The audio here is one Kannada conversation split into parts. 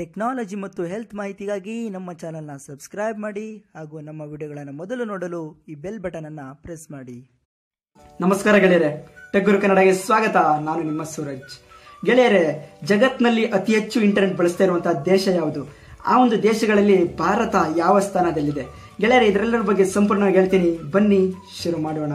ಟೆಕ್ನಾಲಜಿ ಮತ್ತು ಹೆಲ್ತ್ ಮಾಹಿತಿಗಾಗಿ ನಮ್ಮ ಚಾನಲ್ನ ಸಬ್ಸ್ಕ್ರೈಬ್ ಮಾಡಿ ಹಾಗೂ ನಮ್ಮ ವಿಡಿಯೋಗಳನ್ನು ಮೊದಲು ನೋಡಲು ಈ ಬೆಲ್ ಬಟನ್ ಅನ್ನ ಪ್ರೆಸ್ ಮಾಡಿ ನಮಸ್ಕಾರ ಗೆಳೆಯರೆ ಟೆಗ್ಗುರು ಕನ್ನಡಗೆ ಸ್ವಾಗತ ನಾನು ನಿಮ್ಮ ಸೂರಜ್ ಗೆಳೆಯರೆ ಜಗತ್ನಲ್ಲಿ ಅತಿ ಹೆಚ್ಚು ಇಂಟರ್ನೆಟ್ ಬಳಸ್ತಾ ಇರುವಂತಹ ದೇಶ ಯಾವುದು ಆ ಒಂದು ದೇಶಗಳಲ್ಲಿ ಭಾರತ ಯಾವ ಸ್ಥಾನದಲ್ಲಿದೆ ಗೆಳೆಯರೆ ಇದರೆಲ್ಲರ ಬಗ್ಗೆ ಸಂಪೂರ್ಣವಾಗಿ ಹೇಳ್ತೀನಿ ಬನ್ನಿ ಶುರು ಮಾಡೋಣ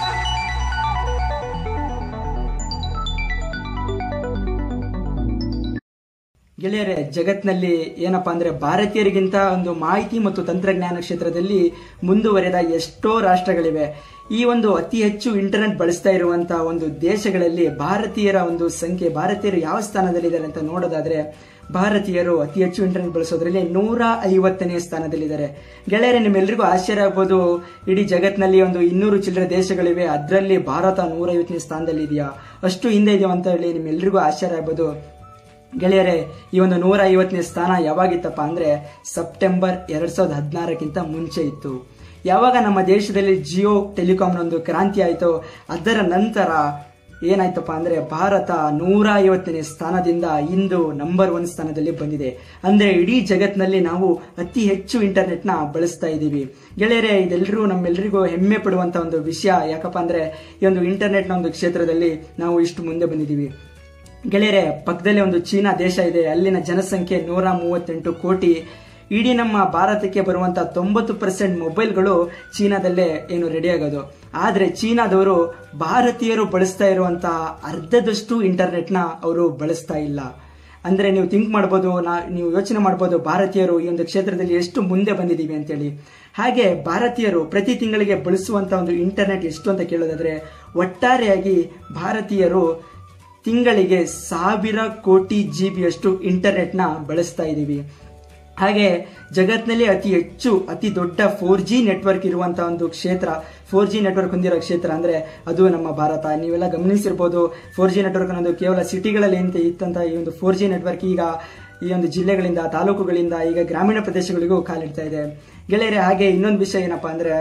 ಗೆಳೆಯರೆ ಜಗತ್ನಲ್ಲಿ ಏನಪ್ಪಾ ಅಂದ್ರೆ ಭಾರತೀಯರಿಗಿಂತ ಒಂದು ಮಾಹಿತಿ ಮತ್ತು ತಂತ್ರಜ್ಞಾನ ಕ್ಷೇತ್ರದಲ್ಲಿ ಮುಂದುವರೆದ ಎಷ್ಟೋ ರಾಷ್ಟ್ರಗಳಿವೆ ಈ ಒಂದು ಅತಿ ಹೆಚ್ಚು ಇಂಟರ್ನೆಟ್ ಬಳಸ್ತಾ ಇರುವಂತಹ ಒಂದು ದೇಶಗಳಲ್ಲಿ ಭಾರತೀಯರ ಒಂದು ಸಂಖ್ಯೆ ಭಾರತೀಯರು ಯಾವ ಸ್ಥಾನದಲ್ಲಿದ್ದಾರೆ ಅಂತ ನೋಡೋದಾದ್ರೆ ಭಾರತೀಯರು ಅತಿ ಹೆಚ್ಚು ಇಂಟರ್ನೆಟ್ ಬಳಸೋದ್ರಲ್ಲಿ ನೂರ ಐವತ್ತನೇ ಸ್ಥಾನದಲ್ಲಿದ್ದಾರೆ ಗೆಳೆಯರೆ ನಿಮ್ಮೆಲ್ಲರಿಗೂ ಆಶ್ಚರ್ಯ ಆಗ್ಬೋದು ಇಡೀ ಜಗತ್ನಲ್ಲಿ ಒಂದು ಇನ್ನೂರು ಚಿಲ್ಲರೆ ದೇಶಗಳಿವೆ ಅದರಲ್ಲಿ ಭಾರತ ನೂರ ಐವತ್ತನೇ ಸ್ಥಾನದಲ್ಲಿ ಇದೆಯಾ ಅಷ್ಟು ಹಿಂದೆ ಇದೆಯಾ ಅಂತ ಹೇಳಿ ನಿಮ್ಮೆಲ್ಲರಿಗೂ ಆಶ್ಚರ್ಯ ಆಗ್ಬೋದು ಗೆಳೆಯರೆ ಈ ಒಂದು ನೂರ ಐವತ್ತನೇ ಸ್ಥಾನ ಯಾವಾಗಿತ್ತಪ್ಪ ಅಂದ್ರೆ ಸೆಪ್ಟೆಂಬರ್ ಎರಡ್ ಸಾವಿರದ ಹದಿನಾರಕ್ಕಿಂತ ಮುಂಚೆ ಇತ್ತು ಯಾವಾಗ ನಮ್ಮ ದೇಶದಲ್ಲಿ ಜಿಯೋ ಟೆಲಿಕಾಂನ ಒಂದು ಕ್ರಾಂತಿ ಆಯಿತು ಅದರ ನಂತರ ಏನಾಯ್ತಪ್ಪ ಅಂದ್ರೆ ಭಾರತ ನೂರ ಐವತ್ತನೇ ಸ್ಥಾನದಿಂದ ಇಂದು ನಂಬರ್ ಒನ್ ಸ್ಥಾನದಲ್ಲಿ ಬಂದಿದೆ ಅಂದ್ರೆ ಇಡೀ ಜಗತ್ನಲ್ಲಿ ನಾವು ಅತಿ ಹೆಚ್ಚು ಇಂಟರ್ನೆಟ್ ನ ಬಳಸ್ತಾ ಇದ್ದೀವಿ ಗೆಳೆಯರೆ ಇದೆಲ್ಲರೂ ನಮ್ಮೆಲ್ಲರಿಗೂ ಹೆಮ್ಮೆ ಪಡುವಂತ ಒಂದು ವಿಷಯ ಯಾಕಪ್ಪ ಅಂದ್ರೆ ಈ ಒಂದು ಇಂಟರ್ನೆಟ್ ನ ಒಂದು ಕ್ಷೇತ್ರದಲ್ಲಿ ನಾವು ಇಷ್ಟು ಮುಂದೆ ಬಂದಿದ್ದೀವಿ ಗೆಳೆಯರೆ ಪಕ್ಕದಲ್ಲಿ ಒಂದು ಚೀನಾ ದೇಶ ಇದೆ ಅಲ್ಲಿನ ಜನಸಂಖ್ಯೆ ನೂರ ಮೂವತ್ತೆಂಟು ಕೋಟಿ ಇಡೀ ನಮ್ಮ ಭಾರತಕ್ಕೆ ಬರುವಂತ ತೊಂಬತ್ತು ಪರ್ಸೆಂಟ್ ಮೊಬೈಲ್ಗಳು ಚೀನಾದಲ್ಲೇ ಏನು ರೆಡಿ ಆಗೋದು ಆದ್ರೆ ಚೀನಾದವರು ಭಾರತೀಯರು ಬಳಸ್ತಾ ಇರುವಂತಹ ಅರ್ಧದಷ್ಟು ಇಂಟರ್ನೆಟ್ ನ ಅವರು ಬಳಸ್ತಾ ಇಲ್ಲ ಅಂದ್ರೆ ನೀವು ಥಿಂಕ್ ಮಾಡ್ಬೋದು ನಾ ನೀವು ಯೋಚನೆ ಮಾಡ್ಬೋದು ಭಾರತೀಯರು ಈ ಒಂದು ಕ್ಷೇತ್ರದಲ್ಲಿ ಎಷ್ಟು ಮುಂದೆ ಬಂದಿದ್ದೀವಿ ಅಂತೇಳಿ ಹಾಗೆ ಭಾರತೀಯರು ಪ್ರತಿ ತಿಂಗಳಿಗೆ ಬಳಸುವಂತ ಒಂದು ಇಂಟರ್ನೆಟ್ ಎಷ್ಟು ಅಂತ ಕೇಳೋದಾದ್ರೆ ಒಟ್ಟಾರೆಯಾಗಿ ಭಾರತೀಯರು ತಿಂಗಳಿಗೆ ಸಾವಿರ ಕೋಟಿ ಜಿ ಬಿಯಷ್ಟು ಇಂಟರ್ನೆಟ್ನ ಬಳಸ್ತಾ ಇದ್ದೀವಿ ಹಾಗೆ ಜಗತ್ನಲ್ಲಿ ಅತಿ ಹೆಚ್ಚು ಅತಿ ದೊಡ್ಡ ಫೋರ್ ಜಿ ನೆಟ್ವರ್ಕ್ ಇರುವಂತಹ ಒಂದು ಕ್ಷೇತ್ರ ಫೋರ್ ಜಿ ನೆಟ್ವರ್ಕ್ ಹೊಂದಿರೋ ಕ್ಷೇತ್ರ ಅಂದ್ರೆ ಅದು ನಮ್ಮ ಭಾರತ ನೀವೆಲ್ಲ ಗಮನಿಸಿರ್ಬೋದು ಫೋರ್ ಜಿ ನೆಟ್ವರ್ಕ್ ಅನ್ನೋದು ಕೇವಲ ಸಿಟಿಗಳಲ್ಲಿ ಎಂತ ಇತ್ತಂತ ಈ ಒಂದು ಫೋರ್ ಜಿ ನೆಟ್ವರ್ಕ್ ಈಗ ಈ ಒಂದು ಜಿಲ್ಲೆಗಳಿಂದ ತಾಲೂಕುಗಳಿಂದ ಈಗ ಗ್ರಾಮೀಣ ಪ್ರದೇಶಗಳಿಗೂ ಕಾಲಿಡ್ತಾ ಇದೆ ಗೆಳೆಯರೆ ಹಾಗೆ ಇನ್ನೊಂದು ವಿಷಯ ಏನಪ್ಪಾ ಅಂದ್ರೆ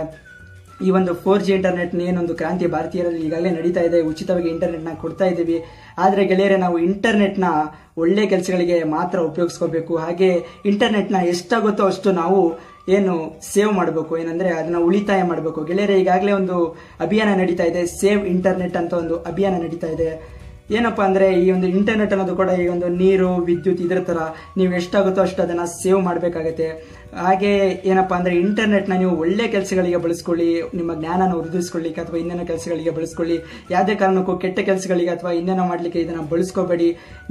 ಈ ಒಂದು ಫೋರ್ ಜಿ ಇಂಟರ್ನೆಟ್ ಏನೊಂದು ಕ್ರಾಂತಿ ಭಾರತೀಯರಲ್ಲಿ ಈಗಾಗಲೇ ನಡೀತಾ ಇದೆ ಉಚಿತವಾಗಿ ಇಂಟರ್ನೆಟ್ ನ ಕೊಡ್ತಾ ಇದ್ದೀವಿ ಆದ್ರೆ ಗೆಳೆಯರೆ ನಾವು ಇಂಟರ್ನೆಟ್ ನ ಒಳ್ಳೆ ಕೆಲಸಗಳಿಗೆ ಮಾತ್ರ ಉಪಯೋಗಿಸ್ಕೋಬೇಕು ಹಾಗೆ ಇಂಟರ್ನೆಟ್ ನ ಎಷ್ಟಾಗುತ್ತೋ ಅಷ್ಟು ನಾವು ಏನು ಸೇವ್ ಮಾಡಬೇಕು ಏನಂದ್ರೆ ಅದನ್ನ ಉಳಿತಾಯ ಮಾಡಬೇಕು ಗೆಳೆಯರೆ ಈಗಾಗಲೇ ಒಂದು ಅಭಿಯಾನ ನಡೀತಾ ಇದೆ ಸೇವ್ ಇಂಟರ್ನೆಟ್ ಅಂತ ಒಂದು ಅಭಿಯಾನ ನಡೀತಾ ಇದೆ ಏನಪ್ಪಾ ಅಂದ್ರೆ ಈ ಒಂದು ಇಂಟರ್ನೆಟ್ ಅನ್ನೋದು ಕೂಡ ಈ ಒಂದು ನೀರು ವಿದ್ಯುತ್ ಇದರ ತರ ನೀವು ಎಷ್ಟಾಗುತ್ತೋ ಅಷ್ಟು ಅದನ್ನ ಸೇವ್ ಮಾಡಬೇಕಾಗತ್ತೆ ಹಾಗೆ ಏನಪ್ಪಾ ಅಂದ್ರೆ ಇಂಟರ್ನೆಟ್ ನ ನೀವು ಒಳ್ಳೆ ಕೆಲಸಗಳಿಗೆ ಬಳಸ್ಕೊಳ್ಳಿ ನಿಮ್ಮ ಜ್ಞಾನನ ವೃದ್ಧಿಸ್ಕೊಳ್ಳಿಕ್ಕೆ ಅಥವಾ ಇನ್ನೇನೋ ಕೆಲಸಗಳಿಗೆ ಬಳಸ್ಕೊಳ್ಳಿ ಯಾವುದೇ ಕಾರಣಕ್ಕೂ ಕೆಟ್ಟ ಕೆಲಸಗಳಿಗೆ ಅಥವಾ ಇನ್ನೇನೋ ಮಾಡ್ಲಿಕ್ಕೆ ಇದನ್ನ ಬಳಸ್ಕೋಬೇಡಿ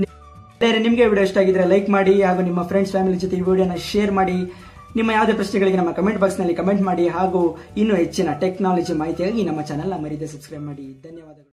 ಬೇರೆ ನಿಮಗೆ ವಿಡಿಯೋ ಇಷ್ಟ ಆಗಿದ್ರೆ ಲೈಕ್ ಮಾಡಿ ಹಾಗೂ ನಿಮ್ಮ ಫ್ರೆಂಡ್ಸ್ ಫ್ಯಾಮಿಲಿ ಜೊತೆ ಈ ವಿಡಿಯೋನ ಶೇರ್ ಮಾಡಿ ನಿಮ್ಮ ಯಾವುದೇ ಪ್ರಶ್ನೆಗಳಿಗೆ ನಮ್ಮ ಕಮೆಂಟ್ ಬಾಕ್ಸ್ ನಲ್ಲಿ ಕಮೆಂಟ್ ಮಾಡಿ ಹಾಗೂ ಇನ್ನೂ ಹೆಚ್ಚಿನ ಟೆಕ್ನಾಲಜಿ ಮಾಹಿತಿಯಾಗಿ ನಮ್ಮ ಚಾನೆಲ್ ಮರಿದೆ ಸಬ್ಸ್ಕ್ರೈಬ್ ಮಾಡಿ ಧನ್ಯವಾದಗಳು